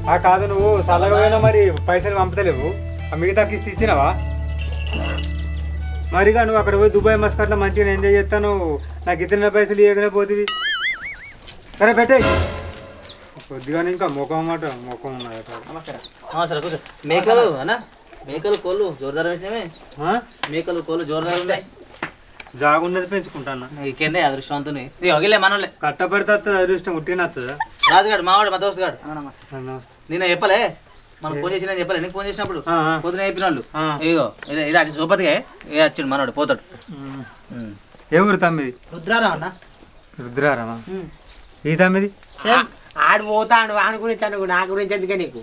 ఆ కాదు నువ్వు చల్లగా పోయినా మరి పైసలు పంపుతలేవు ఆ మిగతా కిస్తీ ఇచ్చినావా మరిగా నువ్వు అక్కడ పోయి దుబాయ్ మస్కట్లో మంచిగా ఎంజాయ్ చేస్తాను నాకు ఇతర పైసలు ఇవ్వకనే పోతివి సరే పెట్టేయ్ కొద్దిగా ఇంకా ముఖం మాట ముఖం ఉన్నది అక్కడ. సరే కూర్చో మేకలు అన్నా మేకలు కోళ్ళు జోరుదారు వేసినవే ఆ? మేకలు కోళ్ళు జోరుదారు ఉన్నాయి జాగున్నది పెంచుకుంటాను ఇంకేందే అదృష్టవంతుని ఇది ఒగిలే మనోళ్ళే కట్టపడితే వస్తుంది అదృష్టం ఉట్టిన వస్తుందా రాజుగాడు మావాడు మా దోస్తు గాడు నమస్తే. నిన్న చెప్పలే మనం ఫోన్ చేసిన చెప్పలే నీకు ఫోన్ చేసినప్పుడు ఆ, ఆ. పొద్దున చెప్పిన వాళ్ళు ఆ. ఇగో ఇలా ఇలా అటు సూపతిగా ఏ వచ్చిండు మనోడు పోతాడు ఉమ్. ఉమ్. ఏ ఊరు తమ్మిది రుద్రారావు అన్న రుద్రారమా ఈ తమ్మిది ఆడు పోతాడు వాని గురించి అనుకో నా గురించి ఎందుకే నీకు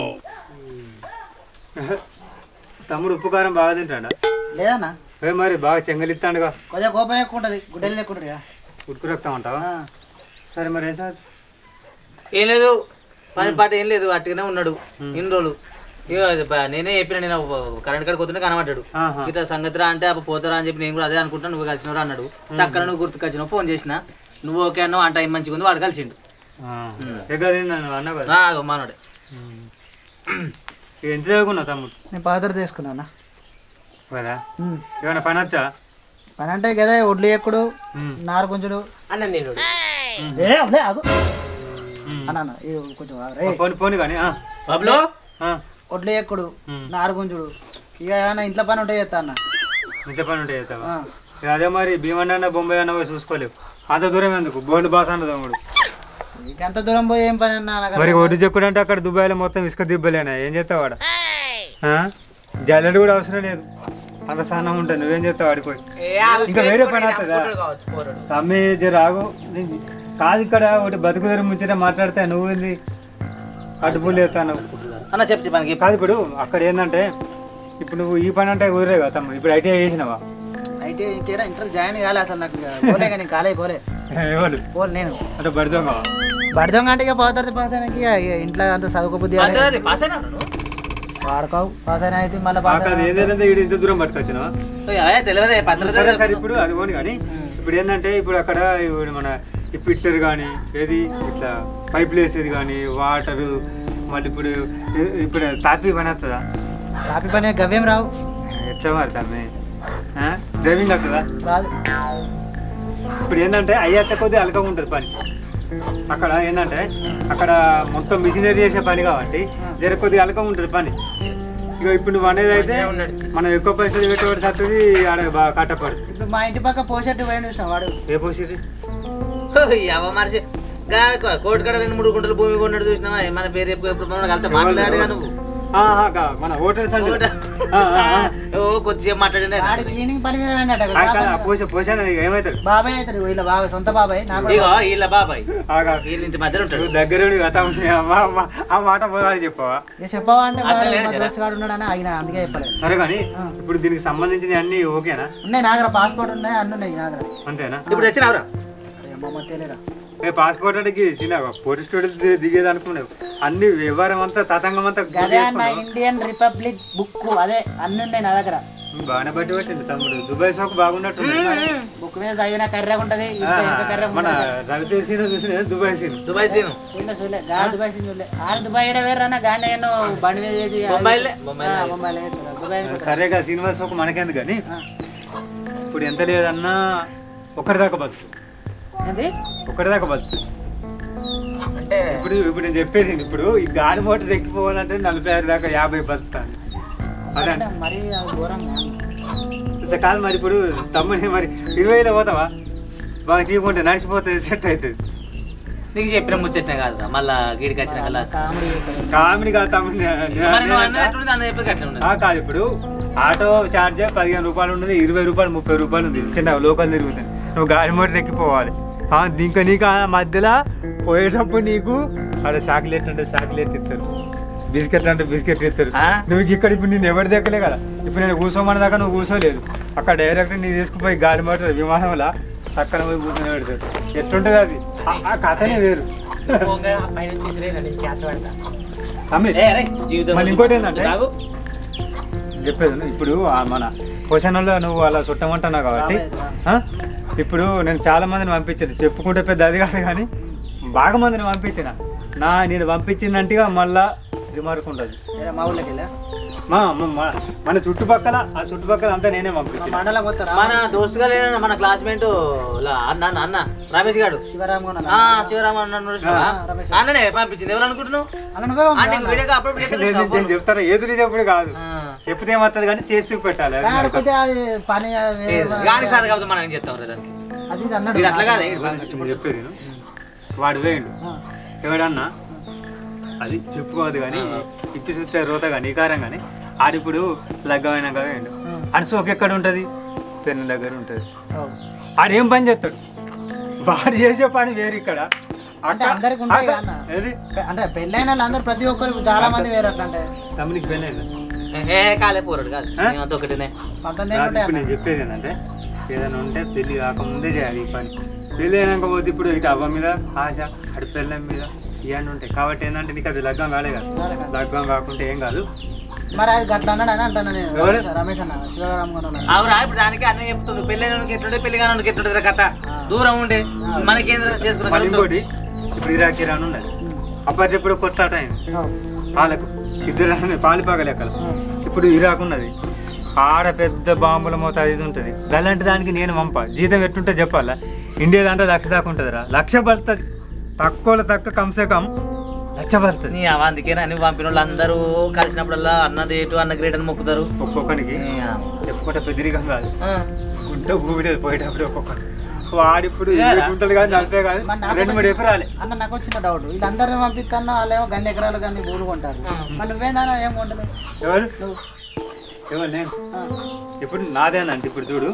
తమ్ముడు ఉప్పు కారం బాగా తింటాడా లేదన్నా ఏ మరి బాగా చెంగలిస్తాడుగా కొంచెం కోపం ఎక్కువ ఉంటుంది గుడ్డలు ఎక్కువ ఉంటుంది కదా ఉడుకు రక్తం అంటావా సరే మరి ఏం సార్ ఏం లేదు పని పాట ఏం లేదు అట్టుగానే ఉన్నాడు ఇన్ని రోజులు ఇక అది బ- నేనే చెప్పిన నేను కరెంట్ కాడికి పోతుంటే కనబడ్డాడు ఆహా. ఇట్లా సంగతిరా అంటే అప్పుడు పోతారా అని చెప్పి నేను కూడా అదే అనుకుంటున్నా నువ్వు కలిసినవరా అన్నాడు తక్కన నువ్వు గుర్తుకొచ్చినావు ఫోన్ చేసిన నువ్వు ఓకే అన్నావు ఆ టైం మంచిగా ఉంది వాడు కలిసిండు ఎక్కడ తిన్నాను అన్న కదా ఆ, అగో మనోడే ఇక ఎంత చదువుకున్నావు తమ్ముడు నేను పాత్ర తీసుకున్నా కదా ఏమైనా పని వచ్చా పని అంటే కదా ఒడ్లు ఎక్కుడు ఉమ్. నారు గుంజుడు అన్న నేను ఏ అవలే ఆగు అన్న అన్న ఇది కొంచెం ఆగు. రే పోని పోని కానీ ఆ. బాబులో ఆ. ఒడ్లు ఎక్కుడు ఉమ్. నారు గుంజుడు ఇక ఏమైనా ఇంట్లో పని ఉంటే చేస్తా అన్న ఇంత పని ఉంటాయి చేస్తావా ఆ. ఇక అదే మరి భీమన్న అన్న బొంబాయి అన్న పోయి చూసుకోలేవు అంత దూరం ఎందుకు బోండు బాస్ అన్న తమ్ముడు ఇక ఎంత దూరం పోయి ఏం పని అన్న నాకు మరి ఒడ్డు చెక్కుడు అంటే అక్కడ దుబాయ్లో మొత్తం ఇసుక దిబ్బలేనా ఏం చేస్తావు వాడు జల్లెడు కూడా అవసరం లేదు అంత సన్నం ఉంటుంది నువ్వేం చేస్తావు ఆడిపోయి ఇంకా వేరే పని అవుతుందా తమ్మి జర ఆగు నీ- కాదు ఇక్కడ ఒకటి బతుకు తెరు ముంచే మాట్లాడితే నువ్వేంది కట్టుపులు ఎత్తాను అన్న చెప్పు చెప్పానికి కాదు ఇప్పుడు అక్కడ ఏంటంటే ఇప్పుడు నువ్వు ఈ పని అంటే కుదిరే కదా తమ్ముడు ఇప్పుడు ఐటీఐ చేసినావా అయితే ఇంకేడా ఇంటర్ జాయిన్ కాలే అసలు నాకు ఇక పోలే కానీ కాలే పోలే ఎవరు పోలే నేను అంటే బడిదోంగ బడిదొంగ అంటే ఇక పోతారు పాస్ అయినాక ఇక ఇక ఇంట్లో అంత చదువుకో బుద్ధి కాలే. పాస్ అయినా నువ్వు వాడుకోవు పాస్ అయినా అయితే మళ్ళీ పాస్ అది ఏంటంటే ఇక్కడ ఇంత దూరం పట్టుకొచ్చినావా అయ్యే, తెలియదే పత్రిక సరే సరే ఇప్పుడు అది పోని కానీ ఇప్పుడు ఏంటంటే ఇప్పుడు అక్కడ ఇప్పుడు మన ఈ పిట్టర్ కానీ ఏది ఇట్లా పైప్ వేసేది కానీ వాటరు మళ్ళీ ఇప్పుడు ఇ- ఇప్పుడు తాపి పని వస్తుందా కాపీ పని గవ్యం రావు ఎట్లా మరి తమ్మి ఆ? డ్రైవింగ్ వస్తుందా రాదు ఇప్పుడు ఏంటంటే అయ్యేంత కొద్ది అలకగా ఉంటుంది పని అక్కడ ఏంటంటే అక్కడ మొత్తం మిషనరీ చేసే పని కాబట్టి జర కొద్దిగా అలకగా ఉంటుంది పని ఇక ఇప్పుడు నువ్వు అనేది అయితే మనం ఎక్కువ పైసలు పెట్టబడి వస్తుంది ఆడ బాగా కట్టపడుతుంది ఇప్పుడు మా ఇంటి పక్క పోషట్టు పోయి చూసిన వాడు ఏ పోసిరి అవ మనిషి గా కోటి కాడ రెండు మూడు గుంటలు భూమి కొన్నాడు చూసినావా మన పేరు చెప్పు ఎప్పుడు మనం కలితే మాట్లాడాడుగా నువ్వు ఆహా, గా- మన హోటల్ సంజయ్ ఓ కొద్దిసేపు మాట్లాడినా వాడు క్లీనింగ్ పని మీద పోయినట్ట కదా. పోసా పోసాను ఇక ఏమవుతాడు బాబాయ్ అవుతాడు వీళ్ళ బాబాయ్ సొంత బాబాయ్ నాకు కూడా ఇగో వీళ్ళ బాబాయ్ ఆగా వీళ్ళ ఇంటి మధ్యలో ఉంటాడు నువ్వు దగ్గర ఉండి గతం అమ్మా, అమ్మా, ఆ మాట పోదాలని చెప్పవా ఇక చెప్పవా అంటే వాడు అట్లా మా లేడు దోస్తు వాడు ఉన్నాడని ఆగిన అందుకే చెప్పలేదు సరే కానీ ఇప్పుడు దీనికి సంబంధించిన అన్ని ఓకేనా ఉన్నాయి నాగర పాస్పోర్ట్ ఉన్నాయి అన్ని ఉన్నాయి నాగర అంతేనా ఇప్పుడు వచ్చినావురా అమ్మమ్మ తెలియరా ఏ పాస్పోర్ట్ అంటే గి- చిన్న పోలీస్ స్టూడెంట్ దిగేది అనుకున్నావు అన్ని వ్యవహారం అంతా తతంగం అంతా అదే అన్న ఇండియన్ రిపబ్లిక్ బుక్ అదే అన్ని ఉన్నాయి నా దగ్గర బాగానే బట్టి పట్టింది తమ్ముడు దుబాయ్ సోకు బాగున్నట్టు బుక్ మీద చదివిన కర్రెగా ఉంటది ఇంకా ఇంకా కర్రెగా మన ఉంటది రవితేజ్ సీన్ చూసిన దుబాయ్ సీన్ దుబాయ్ సీను చూడలే చూడలే గా దుబాయ్ సిన్ చూడలే ఆడ దుబాయ్ ఏడ వేరు అన్న గానే ఎన్నో బండి మీద చేసి బొంబాయిలే ఆ, బొంబాయిలో వేస్తారు. దుబాయ్ సరేగా సినిమా సోకు మనకెందుకు కానీ ఇప్పుడు ఎంత లేదన్నా ఒకటి దాకా బతుకు ఏంది ఒకటి దాకా బతుకు ఇప్పుడు ఇప్పుడు నేను చెప్పేది ఇప్పుడు ఈ గాలి మోటార్ ఎక్కిపోవాలంటే నలభై ఆరు దాకా యాభై బతుకుతాను అదే అంటే మరి అది ఘోరంగా సరే కాదు మరి ఇప్పుడు తమ్ముని మరి ఇరవైలో పోతావా బాగా చీపుకుంటే నడిచిపోతుంది సెట్ అవుతుంది నీకు చెప్పిన ముచ్చట్నే కాదు మళ్ళా గీడికి వచ్చిన కల్లా కామెడీ కామిడి కాదు తమ్ముని మరి నువ్వు అన్నట్టు దాన్ని చెప్పి కట్టిన ఉండదు ఆ, కాదు ఇప్పుడు ఆటో ఛార్జ్ పదిహేను రూపాయలు ఉన్నది ఇరవై రూపాయలు ముప్పై రూపాయలు ఉంది చిన్న లోకల్ తిరుగుతుంది నువ్వు గాలి మోటార్ ఎక్కిపోవాలి ఆ, ఇంకా నీకు ఆ మధ్యలో పోయేటప్పుడు నీకు ఆడ చాక్లెట్ అంటే చాక్లెట్ ఇస్తారు బిస్కెట్ అంటే బిస్కెట్ ఇస్తారు ఆ? నువ్వు ఇక్కడ ఇప్పుడు నేను ఎవరి దగ్గరే కదా ఇప్పుడు నేను కూర్చోమని దాకా నువ్వు కూర్చోలేదు అక్కడ డైరెక్ట్ నీ తీసుకుపోయి గాలి మోటార్ విమానంలో పక్కన పోయి కూర్చొని పెడతారు ఎట్లుంటుంది అది ఆ- ఆ కథనే వేరు తమ్మి ఏ, అరే, జీవితం మళ్ళీ ఇంకోటి ఏంటంటే తాగు. చెప్పేది విను. ఇప్పుడు ఆ మన క్వశ్చన్లో నువ్వు అలా చుట్టమంటున్నావు కాబట్టి ఆ? ఇప్పుడు నేను చాలా మందిని పంపించాను చెప్పుకుంటే పెద్ద అది కాదు కానీ బాగా మందిని పంపించిన నా నేను పంపించినట్టుగా మళ్ళా రిమార్క్ ఉండదు ఏరా మా ఊళ్ళకి వెళ్ళా మా మా- మా- మన చుట్టుపక్కల ఆ చుట్టుపక్కల అంతా నేనే పంపించిన మండలం పోతారా మన దోస్తుగా లేన మన క్లాస్మేట్ అన్న అన్న అన్న రమేష్ గారు శివరామ్ కూడా ఆ శివరామ అన్న ఉన్నాడు చూసావా? రమేష్. అన్ననే పంపించింది ఎవరు అనుకుంటున్నావు అన్న నువ్వే ఆ, పంపి నీకు వీడియోగా అప్పుడప్పుడు చేస్తాడు నేను చూసావా నేను చెప్తాను ఎదురు చెప్పుడు కాదు ఆ. చెప్తే ఏమవుతుంది కానీ చేసి చూపెట్టాలి అది కానీ నాకు. ఆడిపోతే అది పని అది వేరే లేదు, గాని సార్ కాబట్టి మనం ఏం చేస్తాం రే దానికి అది ఇది అన్నాడు వీడు అట్లా కాదే వీడు బాగా నేను చెప్పేది విను. వాడు వేయండు ఆ. ఎవడన్నా అది చెప్పుకోవద్దు కానీ ఇప్పి చూస్తే రోత కానీ ఈకారం కానీ ఆడిప్పుడు లగ్గమైనాక వేయండు అని సోకు ఎక్కడ ఉంటుంది పెన్ను దగ్గర ఉంటుంది అవును. ఆడేం పని చేస్తాడు వాడు చేసే పని వేరు ఇక్కడ అంటే అందరికి ఉంటాయి అక్క- కదా అన్న. ఏది పె- అంటే పెళ్ళైన వాళ్ళందరూ ప్రతి ఒక్కరు చాలా మంది వేరే అట్లా అంటే తమ్మునికి పెళ్ళైందా ఏ కాలే పోరాడు కాదు ఆ? మేమంతా ఒకటినే పంతొమ్మిది నాకు ఉంటాయి ఇప్పుడు నేను చెప్పేది ఏంటంటే ఏదైనా ఉంటే పెళ్లి కాకముందే చేయాలి ఈ పని పెళ్ళి అయినాక పోతే ఇప్పుడు ఇటు అవ్వ మీద ఆశ అటు పెళ్ళం మీద ఇవన్నీ ఉంటాయి కాబట్టి ఏంటంటే నీకు అది లగ్గం కాలే కాదు కాలే కాదు. లగ్గం కాకుంటే ఏం కాదు మరి ఆయన గట్ల అన్నాడు అని అంటాను నేను ఎవరు? రమేష్ అన్న శివరామ్ కూడా ఉన్నాడు. అవురా ఇప్పుడు దానికి అన్న చెప్తుండు పెళ్ళి ఎట్లుండే పెళ్లి కానీ ఎట్లుండే కథ దూరం ఉండే మనకేంద్ర మళ్ళీ చేసుకున్న ఇంకోటి ఇప్పుడు ఇరాకీ రాను ఉన్నది అప్పటిప్పుడు కొట్లాట అయింది అవును. వాళ్ళకు ఇద్దరు పాలిపాక లెక్కలు ఇప్పుడు ఇరాక్ ఉన్నది ఆడ పెద్ద బాంబుల మోత అది ఇది ఉంటుంది అలాంటి దానికి నేను పంప జీతం ఎట్టుంటే చెప్పాలా ఇండియా దాంట్లో లక్ష దాకా ఉంటుందిరా లక్ష పడుతుంది తక్కువలో తక్కువ కమ్సే కమ్ లక్ష పడుతుంది నీ అవ అందుకే నువ్వు పంపిన వాళ్ళు అందరూ కలిసినప్పుడల్లా అన్నది ఏటు అన్న గ్రేట్ అని మొక్కుతారు ఒక్కొక్కరికి నీ అవ. చెప్పుకుంటే పెద్దరికం కాదు ఆ. గుంట భూమిలో పోయేటప్పుడు ఒక్కొక్కటి వాడిప్పుడు ఏరా? ఇరవై గుంటలు కాదు నలభై కాదు మరి నాకు రెండు మూడు ఎకరాలే అన్న నాకు వచ్చిన డౌట్ వీళ్ళందరినీ పంపిస్తాను వాళ్ళేమో గన్ని ఎకరాలు కానీ భూములు కొంటారు మరి నువ్వేందా ఏం కొంటలేవు ఎవరు నువ్వు ఎవరు నేను ఆ. ఇప్పుడు నాదేనంటే ఇప్పుడు చూడు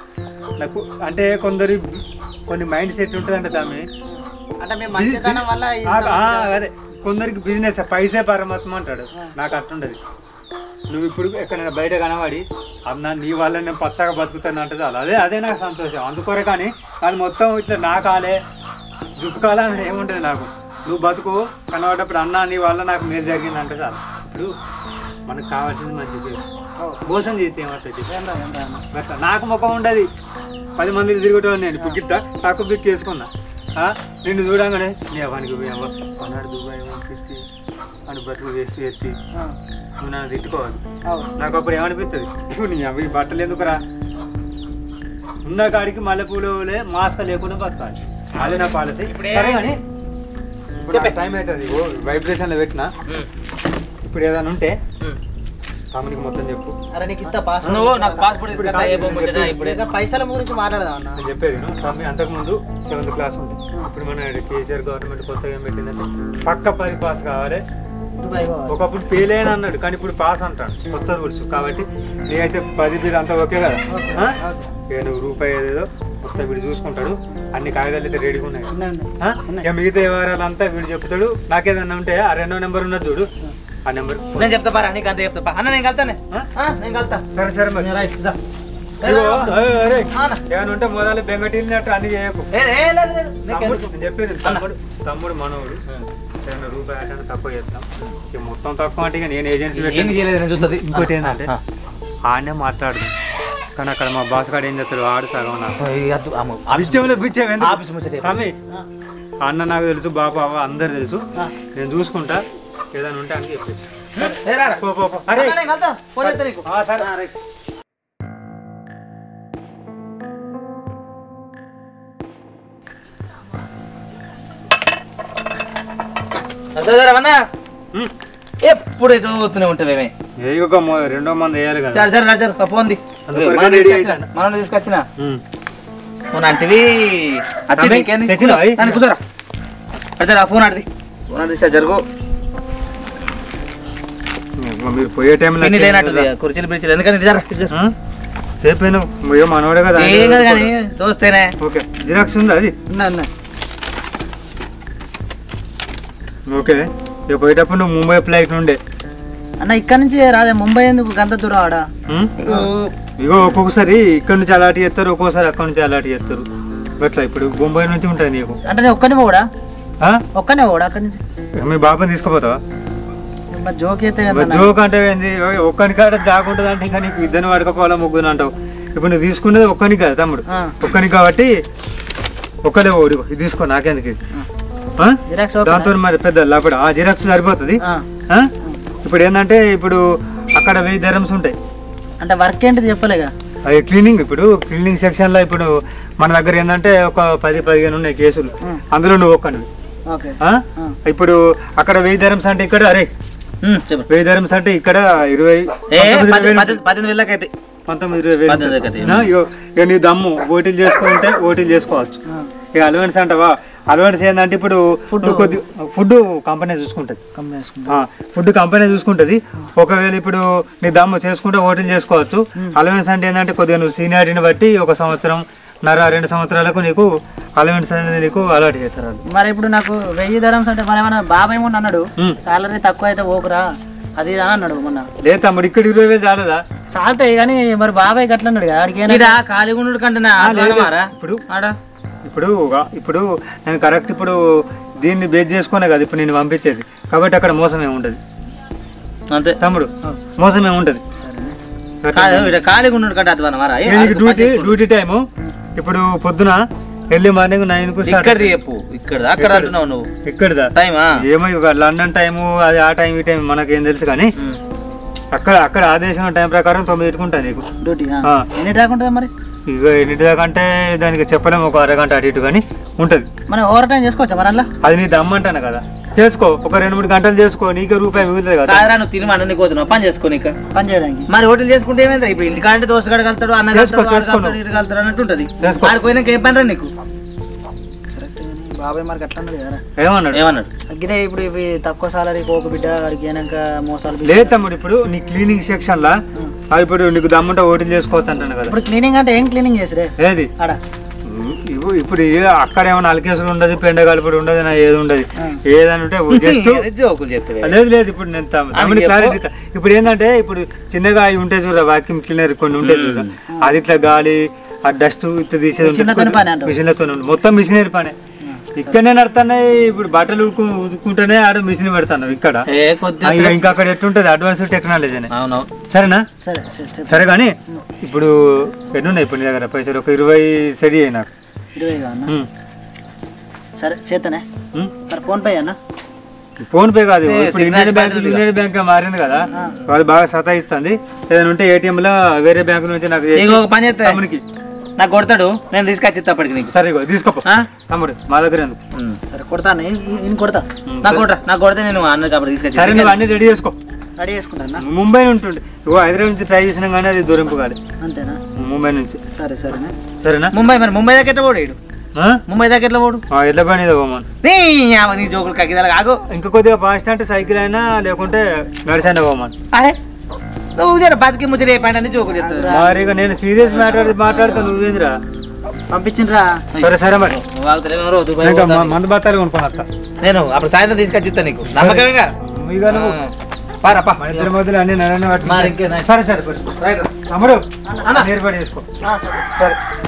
నాకు అంటే కొందరు కొన్ని మైండ్ సెట్ ఉంటుందంట దాన్ని అంటే మేము మంచితనం వల్ల ఇంత ఆ, ఆ, మంచిగా- అదే కొందరికి బిజినెస్ పైసే పరమాత్మ అంటాడు నాకు అట్టుండదు నువ్వు ఇప్పుడు ఎక్కడైనా బయట కనబడి అన్న నీ వల్ల నేను పచ్చగా బతుకుతాను అంటే చాలు అదే అదే నాకు సంతోషం అందుకొరే కానీ అది మొత్తం ఇట్లా నా కాలే దుఃఖాలే అని ఏముంటుంది నాకు నువ్వు బతుకు కనబడ్డప్పుడు అన్న నీ వల్ల నాకు మేలు జరిగింది అంటే చాలు ఇప్పుడు మనకు కావాల్సింది మంచి పేరు మోసం చేస్తే ఏమంటుంది ఏం రా, ఏం రా అన్న. అట్లా నాకు ముఖం ఉండదు పది మంది తిరుగుతాను నేను ఇప్పుడు గిట్ట తక్కువ బిక్కి వేసుకున్నా ఆ, నిన్ను చూడంగానే నీ అవ్వనికి కొన్నాడు దుబాయ్ పంపిస్తే అని బతుకు వేస్ట్ చేసి ఆ. నువ్వు నన్ను తిట్టుకోవాలి అవును. నాకు అప్పుడు ఏమనిపిస్తుంది "ఫు, నీ అవి బట్టలు ఎందుకురా ఉన్న కాడికి మల్లెపూలే మాస్క్ లేకుండా బతకాలి అదే నా పాలసీ ఇప్పుడే- సరే కానీ ఇప్పుడు టైం అవుతుంది ఓ వైబ్రేషన్లో పెట్టినా ఉమ్. ఇప్పుడు ఏదైనా ఉంటే ఉమ్. తమ్మునికి మొత్తం చెప్పు అరే నీకు ఇంత పాస్ నువ్వు నాకు పాస్పోర్ట్ తీసుకుంటా ఏ బొమ్మ వచ్చినా ఇప్పుడే ఇక పైసల గురించి మాట్లాడదాం అన్న నేను చెప్పేది విను. తమ్మి అంతకుముందు సెవెంత్ క్లాస్ ఉంది ఇప్పుడు మన కేసీఆర్ గవర్నమెంట్ కొత్తగా ఏం పెట్టిందంటే పక్క పది పాస్ కావాలి దుబాయ్ పోవాలి. ఒకప్పుడు ఫెయిల్ అయినా అన్నాడు కానీ ఇప్పుడు పాస్ అంటాడు కొత్త రూల్స్ కాబట్టి నేనైతే పది మీద అంతా ఓకే కదా ఆ? ఇక నువ్వు రూపాయి ఏదేదో మొత్తం వీడు చూసుకుంటాడు అన్ని కాగితాలు అయితే రెడీగా ఉన్నాయి ఉన్నాయి, ఉన్నాయి. ఆ? ఇక మిగతా వివరాలంతా వీడు చెప్తాడు నాకేదన్నా ఉంటే ఆ రెండో నెంబర్ ఉన్నది చూడు ఆ నెంబర్ నేను చెప్తా పారా నీకు అంత చెప్తా పా. అన్న నేను కలుతానే ఆ? ఆ, నేను కలుతా సరే సరే మరి రైట్ దా. ఇదిగో, అరే, అరే, అన్న. ఏమైనా ఉంటే మొదలు బెంగటిల్లినట్టు అన్ని చేయకు ఏ, ఏ, లేదు, లేదు. నీకు తమ్ముడు ఎందుకు? నేను చెప్పేది తమ్ముడు తమ్ముడు మనోడు ఏదైనా రూపాయి ఆటని తక్కువ చేస్తాం ఇక మొత్తం తక్కువ అంటే ఇక నేను ఏజెన్సీ ఏం పెట్టి చేయలేదు నేను చూస్తుంది ఇంకోటి ఏంటంటే ఆడనే మాట్లాడు కానీ అక్కడ మా బాస్ గారు ఏం చేస్తాడు ఆడు సగం నాకు బిచ్చంలో బిచ్చం ఎందుకు? ఆఫీస్ ముచ్చట చెప్పు. తమ్మి, అన్న నాకు తెలుసు బాబు అవ్వ అందరు తెలుసు నేను చూసుకుంటా ఏదైనా ఉంటే అని చెప్పేసి పో, పో, పో. అరే నేను కలుతా ఫోన్ చేస్తా నీకు ఆ, సరే సరేరా ఉమ్. ఎప్పుడు ఎటు పోతూనే ఉంటావేమే ఏ ఒక మొ- రెండో మంది వేయాలి కదా చార్జర్ చార్జర్ ఫోన్ ది అందుకొరకే మనం ready తీసుకొచ్చిన అయిపోయినా. మనం తీసుకొచ్చిన ఉమ్. ఫోన్ అంటివి వచ్చి తమ్మి, నీకేంది తెచ్చినావా? దాన్ని కూర్చోరా అడిచారా ఫోన్ ఆడిది ఫోన్ ఆడిది సార్ జరుగు మీరు పోయే టైంలో పిన్ని లేనట్టుంది కుర్చీలు పిలిచి ఎందుకని ఇటు జరా, ఇటు జరా. చెప్పాను ఏ మనోడే కదా ఏం కాదు కానీ దోస్తేనే ఓకే జిరాక్స్ ఉందా అది ఉన్నాయి, ఉన్నాయి. ఓకే ఇక పోయేటప్పుడు నువ్వు ముంబై ఫ్లైట్ నుండే అన్న ఇక్కడ నుంచి రాదే ముంబై ఎందుకు గంత దూరం ఆడ ఉమ్? ఇగో ఒక్కొక్కసారి ఇక్కడ నుంచి అలాంటి చేస్తారు ఒక్కొక్కసారి అక్కడ నుంచి అలాంటి చేస్తారు అట్లా ఇప్పుడు బొంబాయి నుంచి ఉంటుంది నీకు అంటే నేను ఒక్కనే పోడా ఆ? ఒక్కనే పోడా అక్కడి నుంచి ఇక మీ బాబాని తీసుకుపోతావా మరి జోక్ అయితే మరి జోక్ అంటే ఏంది ఓయ్ ఒక్కని కాడ జాగుంటుంది అంటే ఇంకా నీకు ఇద్దరిని వాడుకోవాలా ముగ్గురు అంటావు ఇప్పుడు నువ్వు తీసుకునేది ఒక్కనికి కదా తమ్ముడు ఆ. ఒక్కనికి కాబట్టి ఒక్కలే ఓడి ఇది తీసుకో నాకెందుకు ఇది ఆ? జిరాక్స్ ఓకే దాంతో మరి పెద్ద లోపల ఆ జిరాక్స్ సరిపోతుంది ఆ. ఆ? ఇప్పుడు ఏంటంటే ఇప్పుడు అక్కడ వెయ్యి ధరమ్స్ ఉంటాయి అంటే వర్క్ ఏంటిది చెప్పలేగా అవి క్లీనింగ్ ఇప్పుడు క్లీనింగ్ సెక్షన్ లో ఇప్పుడు మన దగ్గర ఏంటంటే ఒక పది పదిహేను ఉన్నాయి కేసులు ఉం. అందులో నువ్వు ఒక్కనివి ఓకే ఆ? ఆ. ఇప్పుడు అక్కడ వెయ్యి ధరమ్స్ అంటే ఇక్కడ అరే ఉమ్, చెప్పు వెయ్యి ధరమ్స్ అంటే ఇక్కడ ఇరవై ఏ పంతొమ్మిది పది- వేలు పది- పద్దెనిమిది వేలకైతే పంతొమ్మిది ఇరవై వేలు పద్దెనిమిది ఉంటుంది. వేలకైతే. నా, ఇగో ఇక నీ దమ్ము ఓటీలు చేసుకుంటే ఓటీలు చేసుకోవచ్చు ఆ. ఇక అలవెన్స్ అంటావా అలవెన్స్ ఏంటంటే ఇప్పుడు ఫుడ్ కొద్ది ఫుడ్ కంపెనీ చూసుకుంటుంది కంపెనీ వేసుకుంటా ఫుడ్ కంపెనీ చూసుకుంటుంది ఒకవేళ ఇప్పుడు నీ దమ్ము చేసుకుంటే ఓటీలు చేసుకోవచ్చు అలవెన్స్ అంటే ఏంటంటే కొద్దిగా నువ్వు సీనియారిటీని బట్టి ఒక సంవత్సరం నర రెండు సంవత్సరాలకు నీకు అలవెన్స్ అనేది నీకు అలాట్ చేస్తారు వాళ్ళు. మరి ఇప్పుడు నాకు వెయ్యి ధరమ్స్ అంటే మన ఏమన్నా బాబాయ్ మొన్న అన్నాడు ఉం. సాలరీ తక్కువ అయితే ఓకురా అది ఇది అని అన్నాడు మొన్న లేదు తమ్ముడు ఇక్కడ ఇరవై వేలు చాలదా చాలుతాయి కానీ మరి బాబాయ్ గట్ల అన్నాడు కదా ఆడికి ఈడ ఖాళీగా ఉండు కంటే లేదు. మారా ఇప్పుడు ఆడ ఇప్పుడు ఒక- ఇప్పుడు నేను కరెక్ట్ ఇప్పుడు దీన్ని బేస్ చేసుకునే కదా ఇప్పుడు నేను పంపించేది కాబట్టి అక్కడ మోసం ఏమి ఉండదు అంతే తమ్ముడు మోసం ఏమి ఉండదు కాదు ఈడ ఖాళీగా ఉండు కంటే అధ్వానం మారా ఏ, నీకు ఆడికి డ్యూటీ పని చేసుకుంటూ. డ్యూటీ టైము ఇప్పుడు పొద్దున ఎర్లీ మార్నింగ్ నైన్ కు స్టార్ట్ ఇక్కడిది చెప్పు ఇక్కడ అక్కడ అంటున్నావు నువ్వు ఇక్కడదా టైమా ఏమో ఇక లండన్ టైము అది ఆ టైం ఈ టైం మనకేం తెలుసు కానీ అక్కడ అక్కడ ఆ దేశం టైం ప్రకారం తొమ్మిది ఇటుకుంటా నీకు డ్యూటీ ఆ. ఎన్ని దాకా ఉంటుంది మరి ఇక ఎన్నింటి దాకా అంటే దానికి చెప్పలేము ఒక అరగంట అటు ఇటు కానీ ఉంటుంది మనం ఓవర్ టైం చేసుకోవచ్చా మరి అలా అది నీ దమ్మంటాను కదా చేసుకో ఒక రెండు మూడు గంటలు చేసుకో నీకే రూపాయి మిగులుతుంది కదా కాదురా నువ్వు తిని వండని పోతున్నావు పని చేసుకో నీకు పని చేయడానికి మరి హోటల్ చేసుకుంటే ఏమైంది ఇప్పుడు ఇంటికాంటే దోశ కడగలుగుతాడు అన్న చేసుకో, కలుగుతాడు, చేసుకో ఆడు కలుగుతాడు, ఈడు కలుగుతాడు అన్నట్టు ఉంటుంది చేసుకో. ఆడికి పోయినాక ఏం పని రా నీకు కరెక్ట్ బాబాయ్ మరి అట్లా అన్నాడు కదా ఏమన్నాడు ఏమన్నాడు తగ్గితే ఇప్పుడు ఇవి తక్కువ సాలరీ పోక బిడ్డ వాడికి అయినాక మోసాలు లేదు తమ్ముడు ఇప్పుడు నీ క్లీనింగ్ సెక్షన్ లా ఆ ఇప్పుడు నీకు దమ్ముంటే ఓటింగ్ చేసుకోవచ్చు అంటాను కదా ఇప్పుడు క్లీనింగ్ అంటే ఏం క్లీనింగ్ చేసిరే ఏది ఆడ ఇవ్వు ఇప్పుడు ఏ- అక్కడ ఏమైనా అలకేసులు ఉండదు పెండ కలుపుడు ఉండదు నా ఏది ఉండదు ఏదని ఉంటే జస్ట్ ఏదో జోకులు చెప్తే లేదు లేదు ఇప్పుడు నేను తమ్- తమ్ముడి క్లారిటీ ఇస్తా. ఇప్పుడు ఏంటంటే ఇప్పుడు చిన్నగా అవి ఉంటాయి చూడ వాక్యూమ్ క్లీనర్ కొన్ని ఉంటాయి చూడ అది ఇట్లా గాలి ఆ డస్ట్ ఇట్లా తీసేది మిషన్లతోని పని అంటావు. మిషన్లతో మొత్తం మిషనరీ పనే ఇక్కడనే నడుతున్నాయి ఇప్పుడు బట్టలు ఉడుకు ఉదుకుంటేనే ఆడ మిషన్ పెడతాను ఇక్కడ ఏ కొద్ది ఆ, ఇక ఇంకా అక్కడ ఎట్లుంటది అడ్వాన్స్ టెక్నాలజీనే అవునవును సరేనా సరే సరే సరే. సరే కానీ ఇప్పుడు ఎన్ని ఉన్నాయి ఇప్పుడు నీ దగ్గర పైసలు ఒక ఇరవై సెడి అయినా ఇరవై కావన్నా సరే చేతనే మరి ఫోన్ పే అన్న ఫోన్ పే కాదు ఏ, ఇప్పుడు సిగ్నల్ ఇండియన్ బ్యాంక్ బాధ్యతలు ఇండియన్ బ్యాంక్ మారింది కదా వాళ్ళు బాగా సతాయిస్తుంది ఏదైనా ఉంటే ఏటీఎం లో వేరే బ్యాంక్ నుంచి నాకు చేసి నీకు ఒక పని చేస్తా తమ్మునికి నాకు కొడతాడు నేను తీసుకొచ్చి ఇప్పటికి నీకు సరే ఇగో తీసుకోపో ఆ? తమ్ముడు మా దగ్గర ఎందుకు ఉమ్. సరే కొడతాను ఈయన కొడతా నాకు కొడరా నాకు కొడితే నేను అన్న కాబట్టి తీసుకొచ్చి సరే నువ్వు అన్ని రెడీ చేసుకో రెడీ చేసుకుంటా అన్న ముంబై ఉంటుండే ఇగో హైదరాబాద్ నుంచి ట్రై చేసినాం కానీ అది దూరింపు కాదు అంతేనా ముంబై నుంచి సరే సరేనే సరేనా ముంబై మరి ముంబై దాకా ఎట్లా పోడు ఈడు ఆ? ముంబై దాకా ఎట్లా పోడు ఆ, ఎడ్ల బండి పోమన్ నీ యావ నీ జోకులు కక్కిదాలు ఆగు ఇంకా కొద్దిగా ఫాస్ట్ అంటే సైకిల్ అయినా లేకుంటే నడిచైనా పోమన్ అరే నువ్వు జర బతికి ముచ్చట చెప్పండి అని జోకులు చెప్తాడు మరి ఇక నేను సీరియస్ మాట్లాడి మాట్లాడుతా నువ్వేందిరా పంపించిండ్రా సరే సరే మరి నువ్వు ఆగుతలేవు, ఎవరో దుబాయ్ ఇంకా పోతాను. మ- మందు బత్తాలు కొనుక్కొని వస్తా నేను అప్పుడు సాయంత్రం తీసుకొచ్చి ఇస్తాను నీకు నమ్మకమేగా ఇక నువ్వు పారా పా మన ఇద్దరి మధ్యలో అన్ని నన్ను మరి ఇంకేం? సరే సరే పడు. తమ్ముడు ఏర్పాటు చేసుకో ఆ, సరే సరే